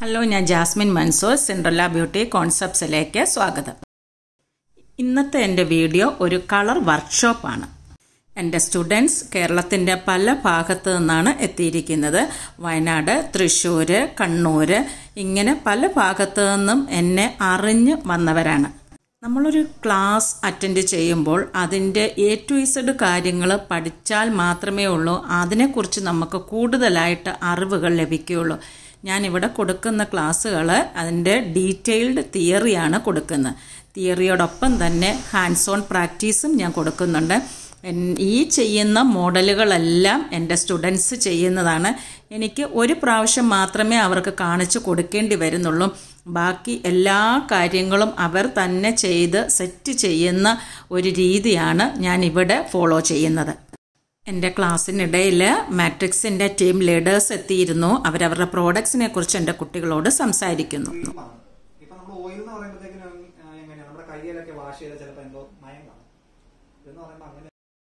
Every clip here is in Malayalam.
ഹലോ ഞാൻ ജാസ്മിൻ മൻസൂർ സിൻഡ്രല്ല ബ്യൂട്ടി കോൺസെപ്റ്റ്സിലേക്ക് സ്വാഗതം ഇന്നത്തെ എൻ്റെ വീഡിയോ ഒരു കളർ വർക്ക്ഷോപ്പാണ് എൻ്റെ സ്റ്റുഡൻസ് കേരളത്തിൻ്റെ പല ഭാഗത്തു നിന്നാണ് എത്തിയിരിക്കുന്നത് വയനാട് തൃശ്ശൂർ കണ്ണൂർ ഇങ്ങനെ പല ഭാഗത്തു നിന്നും എന്നെ അറിഞ്ഞ് വന്നവരാണ് നമ്മളൊരു ക്ലാസ് അറ്റൻഡ് ചെയ്യുമ്പോൾ അതിൻ്റെ എ ടു ഇസഡ് കാര്യങ്ങൾ പഠിച്ചാൽ മാത്രമേ ഉള്ളൂ അതിനെക്കുറിച്ച് നമുക്ക് കൂടുതലായിട്ട് അറിവുകൾ ലഭിക്കുകയുള്ളൂ ഞാനിവിടെ കൊടുക്കുന്ന ക്ലാസ്സുകൾ അതിൻ്റെ ഡീറ്റെയിൽഡ് തിയറിയാണ് കൊടുക്കുന്നത് തിയറിയോടൊപ്പം തന്നെ ഹാൻഡ്സ് ഓൺ പ്രാക്ടീസും ഞാൻ കൊടുക്കുന്നുണ്ട് ഈ ചെയ്യുന്ന മോഡലുകളെല്ലാം എൻ്റെ സ്റ്റുഡൻസ് ചെയ്യുന്നതാണ് എനിക്ക് ഒരു പ്രാവശ്യം മാത്രമേ അവർക്ക് കാണിച്ചു കൊടുക്കേണ്ടി വരുന്നുള്ളൂ ബാക്കി എല്ലാ കാര്യങ്ങളും അവർ തന്നെ ചെയ്ത് സെറ്റ് ചെയ്യുന്ന ഒരു രീതിയാണ് ഞാൻ ഇവിടെ ഫോളോ ചെയ്യുന്നത് എൻ്റെ ക്ലാസ്സിനിടയിൽ മാട്രിക്സിൻ്റെ ടീം ലീഡേഴ്സ് എത്തിയിരുന്നു അവരവരുടെ പ്രോഡക്ട്സിനെ കുറിച്ച് എൻ്റെ കുട്ടികളോട് സംസാരിക്കുന്നു ഇപ്പൊ നമ്മൾ ഓയിൽ എന്ന് പറയുമ്പോഴത്തേക്കിനും എങ്ങനെയാ നമ്മുടെ കയ്യിലൊക്കെ വാഷ് ചെയ്താൽ ചിലപ്പോൾ എന്തോ മയം കാണും ഇതെന്ന് പറയുമ്പോൾ അങ്ങനെ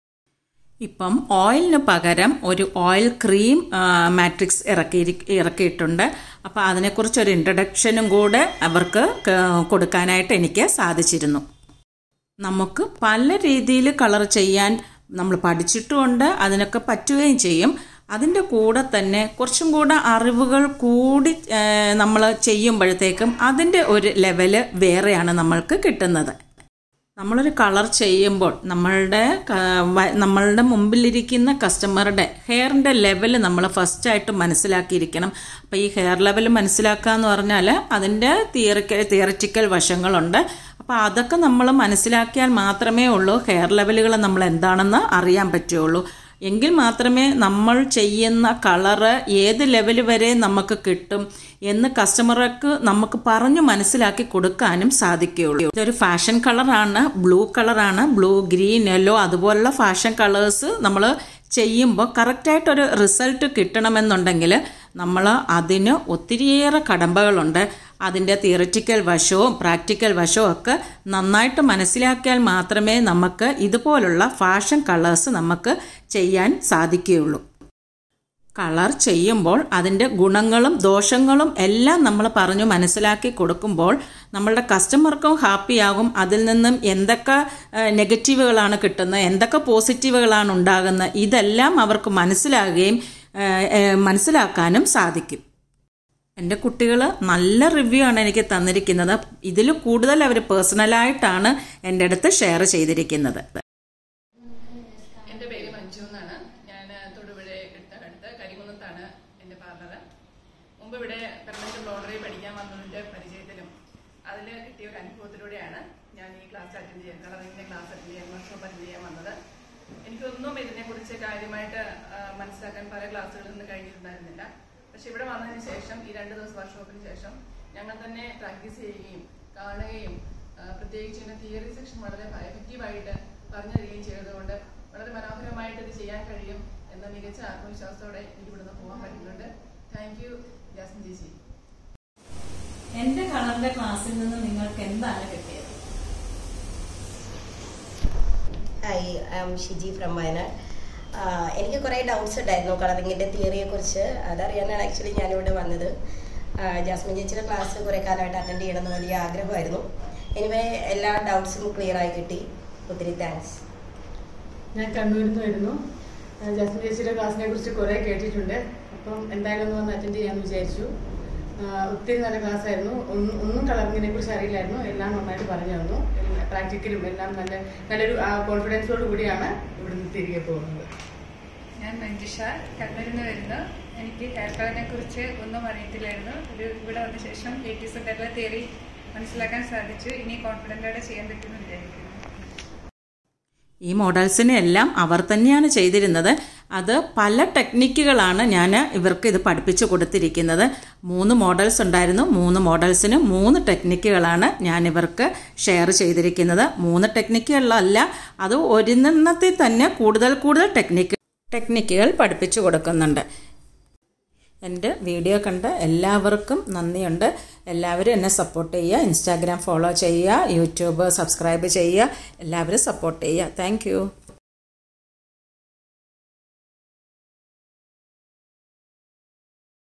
ഇപ്പം ഓയിലിന് പകരം ഒരു ഓയിൽ ക്രീം മാട്രിക്സ് ഇറക്കി ഇറക്കിയിട്ടുണ്ട് അപ്പോൾ അതിനെക്കുറിച്ച് ഒരു ഇൻട്രഡക്ഷനും കൂടെ അവർക്ക് കൊടുക്കാനായിട്ട് എനിക്ക് സാധിച്ചിരുന്നു നമുക്ക് പല രീതിയിൽ കളർ ചെയ്യാൻ നമ്മൾ പഠിച്ചിട്ടുമുണ്ട് അതിനൊക്കെ പറ്റുകയും ചെയ്യും അതിൻ്റെ കൂടെ തന്നെ കുറച്ചും കൂടെ അറിവുകൾ കൂടി നമ്മൾ ചെയ്യുമ്പോഴത്തേക്കും അതിൻ്റെ ഒരു ലെവല് വേറെയാണ് നമ്മൾക്ക് കിട്ടുന്നത് നമ്മളൊരു കളർ ചെയ്യുമ്പോൾ നമ്മളുടെ നമ്മളുടെ മുമ്പിലിരിക്കുന്ന കസ്റ്റമറുടെ ഹെയറിൻ്റെ ലെവൽ നമ്മൾ ഫസ്റ്റായിട്ട് മനസ്സിലാക്കിയിരിക്കണം അപ്പോൾ ഈ ഹെയർ ലെവൽ മനസ്സിലാക്കുക എന്ന് പറഞ്ഞാൽ അതിൻ്റെ തിയറിക്കൽ തിയറിറ്റിക്കൽ വശങ്ങളുണ്ട് അപ്പോൾ അതൊക്കെ നമ്മൾ മനസ്സിലാക്കിയാൽ മാത്രമേ ഉള്ളൂ ഹെയർ ലെവലുകൾ നമ്മൾ എന്താണെന്ന് അറിയാൻ പറ്റുള്ളൂ എങ്കിൽ മാത്രമേ നമ്മൾ ചെയ്യുന്ന കളറ് ഏത് ലെവൽ വരെ നമുക്ക് കിട്ടും എന്ന് കസ്റ്റമർക്ക് നമുക്ക് പറഞ്ഞു മനസ്സിലാക്കി കൊടുക്കാനും സാധിക്കുകയുള്ളൂ ഇതൊരു ഫാഷൻ കളറാണ് ബ്ലൂ കളറാണ് ബ്ലൂ ഗ്രീൻ യെല്ലോ അതുപോലുള്ള ഫാഷൻ കളേഴ്സ് നമ്മൾ ചെയ്യുമ്പോൾ കറക്റ്റായിട്ടൊരു റിസൾട്ട് കിട്ടണമെന്നുണ്ടെങ്കിൽ നമ്മൾ അതിന് ഒത്തിരിയേറെ കടമ്പകളുണ്ട് അതിൻ്റെ തിയററ്റിക്കൽ വശവും പ്രാക്ടിക്കൽ വശവും ഒക്കെ നന്നായിട്ട് മനസ്സിലാക്കിയാൽ മാത്രമേ നമുക്ക് ഇതുപോലുള്ള ഫാഷൻ കളേഴ്സ് നമുക്ക് ചെയ്യാൻ സാധിക്കുകയുള്ളൂ കളർ ചെയ്യുമ്പോൾ അതിൻ്റെ ഗുണങ്ങളും ദോഷങ്ങളും എല്ലാം നമ്മൾ പറഞ്ഞു മനസ്സിലാക്കി കൊടുക്കുമ്പോൾ നമ്മളുടെ കസ്റ്റമർക്കും ഹാപ്പിയാകും അതിൽ നിന്നും എന്തൊക്കെ നെഗറ്റീവുകളാണ് കിട്ടുന്നത് എന്തൊക്കെ പോസിറ്റീവുകളാണ് ഉണ്ടാകുന്നത് ഇതെല്ലാം അവർക്ക് മനസ്സിലാകുകയും മനസ്സിലാക്കാനും സാധിക്കും എൻ്റെ കുട്ടികൾ നല്ല റിവ്യൂ ആണ് എനിക്ക് തന്നിരിക്കുന്നത് ഇതിൽ കൂടുതൽ അവർ പേഴ്സണലായിട്ടാണ് എൻ്റെ അടുത്ത് ഷെയർ ചെയ്തിരിക്കുന്നത് എൻ്റെ പേര് മഞ്ജു എന്നാണ് ഞാൻ തൊടുപുഴ അടുത്ത് കരികുന്നത്താണ് എൻ്റെ പാർലർ മുമ്പ് ഇവിടെ പെർമനന്റ് ബ്ലോഡറി പഠിക്കാൻ വന്നതിൻ്റെ പരിചയത്തിലും അതിൽ കിട്ടിയ ഒരു അനുഭവത്തിലൂടെയാണ് ഞാൻ ഈ ക്ലാസ് അറ്റൻഡ് ചെയ്യാൻ കളറിങ്ങിൻ്റെ ക്ലാസ് അറ്റൻഡ് ചെയ്യാൻ വർക്ക്ഷോപ്പ് അറ്റൻഡ് ചെയ്യാൻ വന്നത് എനിക്കൊന്നും ഇതിനെക്കുറിച്ച് കാര്യമായിട്ട് മനസ്സിലാക്കാൻ പല ക്ലാസ്സുകളിൽ നിന്ന് കഴിഞ്ഞിട്ടുണ്ടായിരുന്നില്ല പക്ഷെ ഇവിടെ വന്നതിന് ശേഷം ഈ രണ്ട് ദിവസം വർക്ക്ഷോപ്പിന് ശേഷം ഞങ്ങൾ തന്നെ പ്രാക്ടീസ് ചെയ്യുകയും കാണുകയും പ്രത്യേകിച്ച് ഇതിന്റെ തിയറി സെക്ഷൻ വളരെ എഫക്റ്റീവായിട്ട് പറഞ്ഞു തരികയും ചെയ്തതുകൊണ്ട് വളരെ മനോഹരമായിട്ട് ഇത് ചെയ്യാൻ കഴിയും എന്ന മികച്ച ആത്മവിശ്വാസത്തോടെ എനിക്ക് ഇവിടുന്ന് പോകാൻ പറ്റുന്നുണ്ട് താങ്ക് യു ജാസ്മിൻ ചേച്ചി എന്റെ കളറിന്റെ ക്ലാസ്സിൽ നിന്ന് നിങ്ങൾക്ക് എന്താണ് കിട്ടിയത് hi I am Shiji from Wayanad എനിക്ക് കുറേ ഡൗട്ട്സ് ഉണ്ടായിരുന്നു കളറിങ്ങിൻ്റെ തിയറിയെ കുറിച്ച് അതറിയാനാണ് ആക്ച്വലി ഞാനിവിടെ വന്നത് ജാസ്മിൻ ചേച്ചിയുടെ ക്ലാസ് കുറേ കാലമായിട്ട് അറ്റൻഡ് ചെയ്യണമെന്ന് വലിയ ആഗ്രഹമായിരുന്നു എനിവേ എല്ലാ ഡൗട്ട്സും ക്ലിയർ ആയി കിട്ടി ഒത്തിരി താങ്ക്സ് ഞാൻ കണ്ണൂരിൽ നിന്ന് വരുന്നു ജാസ്മിൻ ചേച്ചിയുടെ ക്ലാസ്സിനെ കുറിച്ച് കുറേ കേട്ടിട്ടുണ്ട് അപ്പം എന്തായാലും ഒന്ന് വന്ന് അറ്റൻഡ് ചെയ്യാമെന്ന് വിചാരിച്ചു ഒത്തിരി നല്ല ക്ലാസ് ആയിരുന്നു ഒന്നും ഒന്നും കളറിങ്ങിനെ കുറിച്ച് അറിയില്ലായിരുന്നു എല്ലാം നന്നായിട്ട് പറഞ്ഞു തന്നു പ്രാക്ടിക്കലും എല്ലാം നല്ല നല്ലൊരു കോൺഫിഡൻസോട് കൂടിയാണ് ഇവിടുന്ന് തിരികെ പോകുന്നത് ഞാൻ മഞ്ജുഷ കണ്ണൂരിൽ നിന്ന് വരുന്നു എനിക്ക് ഹെയർ കളറിനെ കുറിച്ച് ഒന്നും അറിയത്തില്ലായിരുന്നു ഒരു ഇവിടെ വന്ന ശേഷം എ ടി സെൻ്ററിലെ തിയറി മനസ്സിലാക്കാൻ സാധിച്ചു ഇനി കോൺഫിഡൻ്റോടെ ചെയ്യാൻ പറ്റുമെന്ന് വിചാരിക്കുന്നു ഈ മോഡൽസിനെ എല്ലാം അവർ തന്നെയാണ് ചെയ്തിരുന്നത് അത് പല ടെക്നിക്കുകളാണ് ഞാൻ ഇവർക്ക് ഇത് പഠിപ്പിച്ചു കൊടുത്തിരിക്കുന്നത് മൂന്ന് മോഡൽസ് ഉണ്ടായിരുന്നു മൂന്ന് മോഡൽസിന് മൂന്ന് ടെക്നിക്കുകളാണ് ഞാൻ ഇവർക്ക് ഷെയർ ചെയ്തിരിക്കുന്നത് മൂന്ന് ടെക്നിക്കുകളല്ല അത് ഒരെണ്ണത്തിൽ തന്നെ കൂടുതൽ കൂടുതൽ ടെക്നിക്ക് ടെക്നിക്കുകൾ പഠിപ്പിച്ചു കൊടുക്കുന്നുണ്ട് എൻ്റെ വീഡിയോ കണ്ട എല്ലാവർക്കും നന്ദിയുണ്ട് എല്ലാവരും എന്നെ സപ്പോർട്ട് ചെയ്യുക ഇൻസ്റ്റാഗ്രാം ഫോളോ ചെയ്യുക യൂട്യൂബ് സബ്സ്ക്രൈബ് ചെയ്യുക എല്ലാവരും സപ്പോർട്ട് ചെയ്യുക താങ്ക്